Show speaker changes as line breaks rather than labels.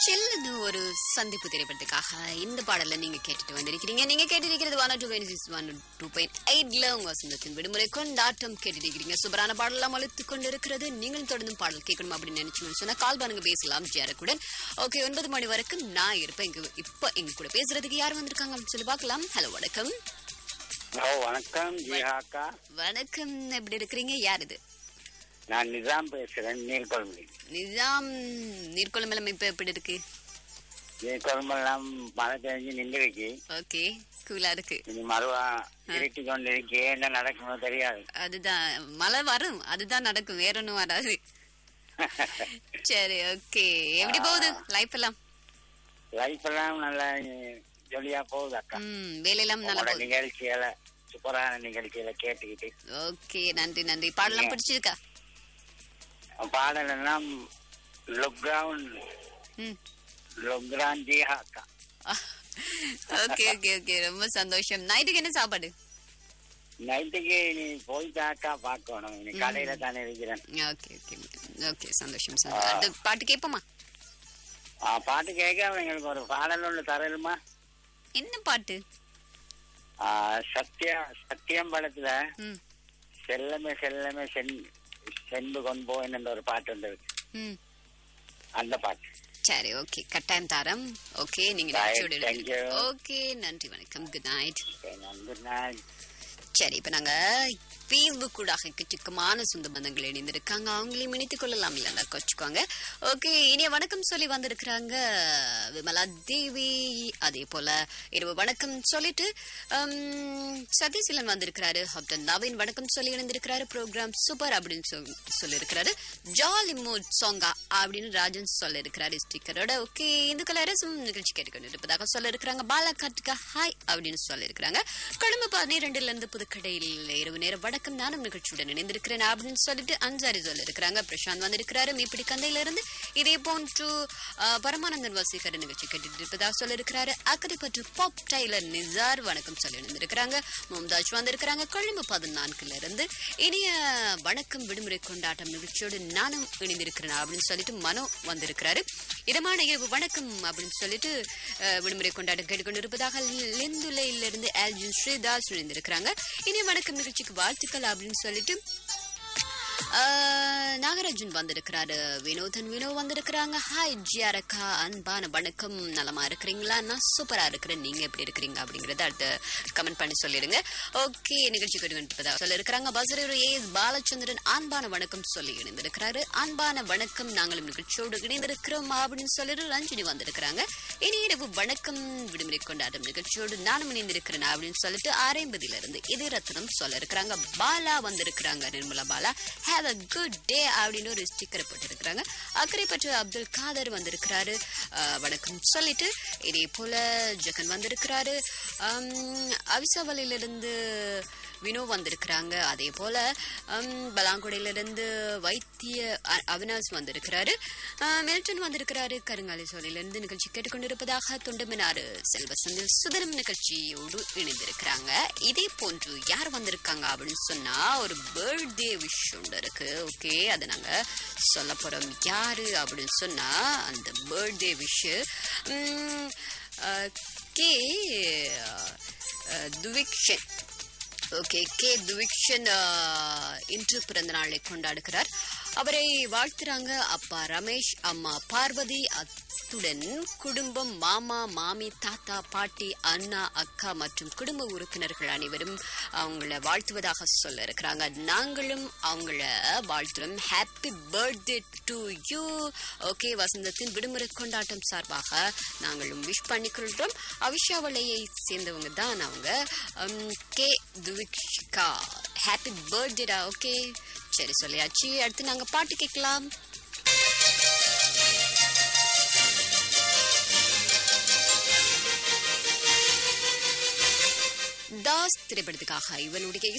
சில்லுன்னு ஒரு சந்திப்பு திரைப்படத்துக்காக இந்த பாடலை நீங்க கேட்டுட்டு வந்திருக்கிறீங்க நீங்க கேட்டிருக்கிறது one two six one two point எயிட்ல உங்க வசந்தத்தின் விடுமுறை கொண்டாட்டம் கேட்டிருக்கிறீங்க சூப்பரான பாடலாம் அழுத்து கொண்டு இருக்கிறது நீங்களும் தொடர்ந்து பாடல் கேட்கணும் அப்படின்னு நினைச்சீங்கன்னு சொன்னா கால் பண்ணுங்க பேசலாம் ஜேரக்குடன் ஓகே ஒன்பது மணி வரைக்கும் நான் இருப்பேன் இங்க இப்ப எங்க கூட பேசுறதுக்கு யார் வந்திருக்காங்க அப்படின்னு சொல்லி பார்க்கலாம் ஹலோ வணக்கம்
ஓ வணக்கம் ஜிஹாக்கா
வணக்கம் எப்படி இருக்கிறீங்க யார் இது
நான் நிசாம் பேசுறேன் நீர்கொழும்பு
நிஜாம் நீர்க்குழம்பெல்லாம் இப்ப எப்படி இருக்கு
நீர்கொழும்பெல்லாம் மழை தெரிஞ்சு நின்றுருக்கு
ஓகே கூலா இருக்கு
இனி மறுவா இருட்டி கொண்டு இருக்கு என்ன நடக்குமோ தெரியாது
அதுதான் மழை வரும் அதுதான் நடக்கும் வேற ஒண்ணும் வராது சரி ஓகே எப்படி போகுது லைஃப் எல்லாம்
லைஃப் எல்லாம் நல்லா ஜொலியா போகுது அக்கா
ம் வேலையெல்லாம் நல்லா
உங்களோட
போகுது
நிகழ்ச்சியில சூப்பரான நிகழ்ச்சியில கேட்டுக்கிட்டு
ஓகே நன்றி நன்றி பாடலாம்
Yeah.
பிடிச்சிருக்கா
பாடல் எல்லாம் லொக்டவுன்
ம்
லொக்டான் ஜிஹாக்கா
ஓகே ஓகே ஓகே ரொம்ப சந்தோஷம் நைட்டுக்கு என்ன சாப்பாடு
நைட்டுக்கு நீ போயிட்டாக்கா பார்க்கணும் நீ கடையில தானே இருக்கிறேன்
ஓகே ஓகே ஓகே சந்தோஷம் சந்தோஷம் அந்த பாட்டு கேட்போமா
ஆ, பாட்டு கேட்க எங்களுக்கு ஒரு பாடல் ஒன்று தரலுமா
என்ன பாட்டு
ஆ, சத்யா சத்தியம் படத்துல
ம்
செல்லமே செல்லமே சென் சென்பு கொன்போன் என்ற ஒரு பாட்டு உண்டு
ம்
அந்த பாட்டு
சரி ஓகே கட்டாயம் தாரம் ஓகே நீங்க
Bye,
நிகழ்ச்சியோட
thank you.
ஓகே நன்றி வணக்கம் குட் நைட்
குட் நைட்
சரி இப்ப நாங்க ஃபேஸ்புக் கூடாக எக்கச்சக்கமான சொந்த பந்தங்கள் இணைந்திருக்காங்க அவங்களையும் இணைத்துக் கொள்ளலாம் இல்லைன்னா கொச்சுக்கோங்க ஓகே இனிய வணக்கம் சொல்லி வந்திருக்கிறாங்க விமலா தேவி அதே போல இரவு வணக்கம் சொல்லிட்டு ஹம், சதீசீலன் வந்திருக்கிறாரு ஹப்டன் நவீன் வணக்கம் சொல்லி இணைந்திருக்கிறாரு ப்ரோக்ராம் சூப்பர் அப்படின்னு சொல்லி சொல்லியிருக்கிறாரு ஜாலி மூட் சாங்கா அப்படின்னு ராஜன் சொல்லியிருக்கிறாரு ஸ்டிக்கரோட ஓகே இந்த கலரசும் நிகழ்ச்சி கேட்டுக்கொண்டு இருப்பதாக சொல்லியிருக்கிறாங்க பாலா கார்த்திகா ஹாய் அப்படின்னு சொல்லியிருக்கிறாங்க கொழும்பு பன்னிரெண்டுல இருந்து புதுக்கடையில் இரவு நேர வணக்கம் நானும் நிகழ்ச்சியுடன் இணைந்திருக்கிறேன் அப்படின்னு சொல்லிட்டு அன்சாரி சொல்லியிருக்கிறாங்க பிரசாந்த் வந்திருக்கிறாரு மீப்பிடி கந்தையில இருந்து இதே போன்று ஆஹ், பரமானந்தன் வசீகர நிகழ்ச்சி கேட்டுட்டு இருப்பதாக சொல்லியிருக்கிறாரு அக்கறைப்பற்று பாப் டைலர் நிசார் வணக்கம் சொல்லி இணைந்திருக்கிறாங்க மும்தாஜ் வந்திருக்கிறாங்க கொழும்பு பதினான்குல இருந்து இனிய வணக்கம் விடுமுறை கொண்டாட்டம் நிகழ்ச்சியோடு நானும் இணைந்திருக்கிறேன் அப்படின்னு சொல்லிட்டு மனோ வந்திருக்கிறாரு இதமான இரவு வணக்கம் அப்படின்னு சொல்லிட்டு அஹ், விடுமுறை கொண்டாட்டம் கேட்டுக்கொண்டு இருப்பதாக லெந்துலையிலிருந்து ஆல்ஜின் ஸ்ரீதாஸ் இணைந்திருக்கிறாங்க இனி வணக்கம் நிகழ்ச்சிக்கு வாழ்த்துக்கள் அப்படின்னு சொல்லிட்டு ஆஹ், நாகராஜன் வந்திருக்கிறாரு வினோதன் வினோ வந்திருக்கிறாங்க ஹாய் ஜியாரக்கா அன்பான வணக்கம் நலமா இருக்கிறீங்களா நான் சூப்பரா இருக்கிறேன் நீங்க எப்படி இருக்கிறீங்க அப்படிங்கறத அடுத்து கமெண்ட் பண்ணி சொல்லிடுங்க ஓகே நிகழ்ச்சி கேட்டுக்கிட்டு சொல்ல இருக்கிறாங்க பசரூர் ஏ பாலச்சந்திரன் அன்பான வணக்கம் சொல்லி இணைந்திருக்கிறாரு அன்பான வணக்கம் நாங்களும் நிகழ்ச்சியோடு இணைந்திருக்கிறோம் அப்படின்னு சொல்லிட்டு ரஞ்சினி வந்திருக்கிறாங்க இனி இரவு வணக்கம் விடுமுறை கொண்டாடும் நிகழ்ச்சியோடு நானும் இணைந்திருக்கிறேன் அப்படின்னு சொல்லிட்டு ஆரைம்பதியில இருந்து இதே ரத்னம் சொல்ல இருக்கிறாங்க பாலா வந்திருக்கிறாங்க Nirmala Bala have a good day அப்படின்னு ஒரு ஸ்டிக்கர் போட்டிருக்கிறாங்க அக்கறை பற்ற அப்துல் காதர் வந்திருக்கிறாரு அஹ், வணக்கம் சொல்லிட்டு இதே போல ஜெகன் வந்திருக்கிறாரு அம், அவிசாவலிலிருந்து வினோ வந்திருக்கிறாங்க அதே போல அம், பலாங்குடையிலிருந்து வைத்திய அ- அவினாஷ் வந்திருக்கிறாரு அஹ், மில்டன் வந்திருக்கிறாரு கருங்காலி சோலையிலிருந்து நிகழ்ச்சி கேட்டுக்கொண்டிருப்பதாக தொண்டமினாறு செல்வசந்தில் சுதரம் நிகழ்ச்சியோடு இணைந்திருக்கிறாங்க இதே போன்று யார் வந்திருக்காங்க அப்படின்னு சொன்னா ஒரு பர்த்டே விஷ் ஒன்று இருக்கு ஓகே அதை நாங்க சொல்ல போறோம் யாரு அப்படின்னு சொன்னா அந்த birthday wish K Thuvikshan okay K Thuvikshan ஆஹ், இன்று பிறந்த நாளை கொண்டாடுகிறார் அவரை வாழ்த்துறாங்க அப்பா ரமேஷ் அம்மா பார்வதி அத்துடன் குடும்பம் மாமா மாமி தாத்தா பாட்டி அண்ணா அக்கா மற்றும் குடும்ப உறுப்பினர்கள் அனைவரும் அவங்கள வாழ்த்துவதாக சொல்ல இருக்கிறாங்க நாங்களும் அவங்கள வாழ்த்துறோம் happy birthday to you okay வசந்தத்தின் விடுமுறை கொண்டாட்டம் சார்பாக நாங்களும் விஷ் பண்ணிக்கொள்கிறோம் அவிஷாவளையை சேர்ந்தவங்க தான் அவங்க உம், கே துவிக்ஷிகா ஹாப்பி பர்த்டேடா ஓகே சரி சொல்லியாச்சு அடுத்து நாங்க பாட்டு கேட்கலாம் தாஸ் திரைப்படத்துக்காக இவனுடைய